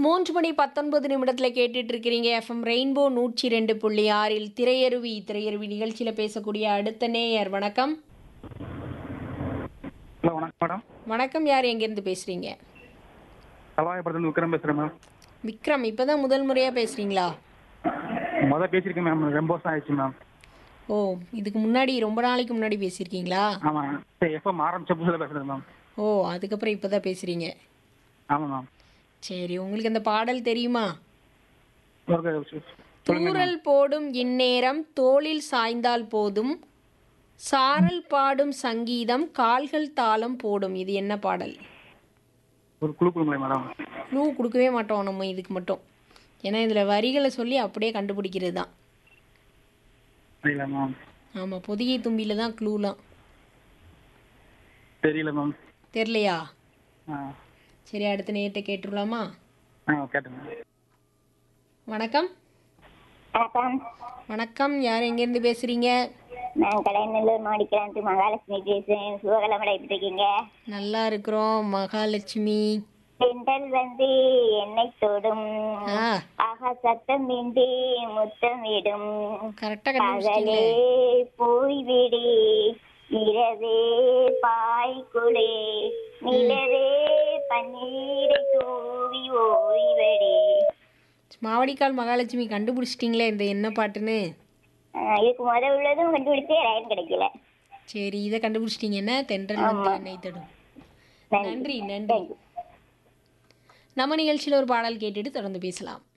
மூன்று மணி பத்தொன்பது நிமிடத்தில் கேட்டுட்டு இருக்கிறீங்க எஃப்எம் ரெயின்போ நூற்றி ரெண்டு புள்ளி ஆறில் திரையருவி திரையருவி நிகழ்ச்சியில் பேசக்கூடிய அடுத்த நேயர் வணக்கம் ஹலோ வணக்கம் மேடம் வணக்கம் யார் எங்கேருந்து பேசுகிறீங்க சவாயபுரத்துலேருந்து விக்ரம் பேசுகிறேன் மேம் விக்ரம் இப்போ தான் முதல் முறையாக பேசுகிறீங்களா மொதல் பேசியிருக்கேன் மேம் ரொம்ப வருஷம் ஆயிடுச்சு மேம் ஓ இதுக்கு முன்னாடி ரொம்ப நாளைக்கு முன்னாடி பேசியிருக்கீங்களா ஆமாம் சரி எப்போ ஆரம்பிச்ச புதுசில் பேசுகிறேன் மேம் ஓ அதுக்கப்புறம் இப்போ தான் பேசுகிறீங்க ஆமாம் மேம் சரி உங்களுக்கு அந்த பாடல் தெரியுமா ஒரு சு- தூறல் போடும் இந்நேரம் தோளில் சாய்ந்தால் போதும் சாரல் பாடும் சங்கீதம் கால்கள் தாளம் போடும் இது என்ன பாடல் ஒரு குழு குழுங்களே மேடம் க்ளூ கொடுக்கவே மாட்டோம் நம்ம இதுக்கு மட்டும் ஏன்னா இதில் வரிகளை சொல்லி அப்படியே கண்டுபிடிக்கிறது தான் தெரியல மேம் ஆமாம் பொதிகை தும்பியில் தான் க்ளூலாம் தெரியல மேம் தெரிலையா ஆ சரி அடுத்த நேரத்தை கேட்டுடலாமா ஆ கேட்டேன் மேம் வணக்கம் வணக்கம் வணக்கம் யார் எங்கேருந்து பேசுகிறீங்க நான் கலைநல்லூர் மாடிக்கிராந்தி மகாலட்சுமி பேசுறேன் சுககலமடை எப்படி இருக்கீங்க நல்லா இருக்கிறோம் மகாலட்சுமி தென்றல் வந்து என்னை தொடும் ஆ ஆகா சத்தம் இன்றி முத்தமிடும் கரெக்டாக பகலே கண்டுபிடிச்சிட்டீங்களே போய்விடு இரவே பாய்குடே நிலவே பன்னீரை தூவி ஓய்வடே மாவடிக்கால் மகாலட்சுமி கண்டுபிடிச்சிட்டிங்களே இந்த என்ன பாட்டுன்னு ஆஹ் இதுக்கு முத உள்ளதும் கண்டுபிடிச்சே லைன் கிடைக்கல சரி இதை கண்டுபிடிச்சிட்டிங்கன்னா தென்றல் வந்து என்னை தடும் நன்றி நன்றி நம்ம நிகழ்ச்சியில் ஒரு பாடல் கேட்டுட்டு தொடர்ந்து பேசலாம்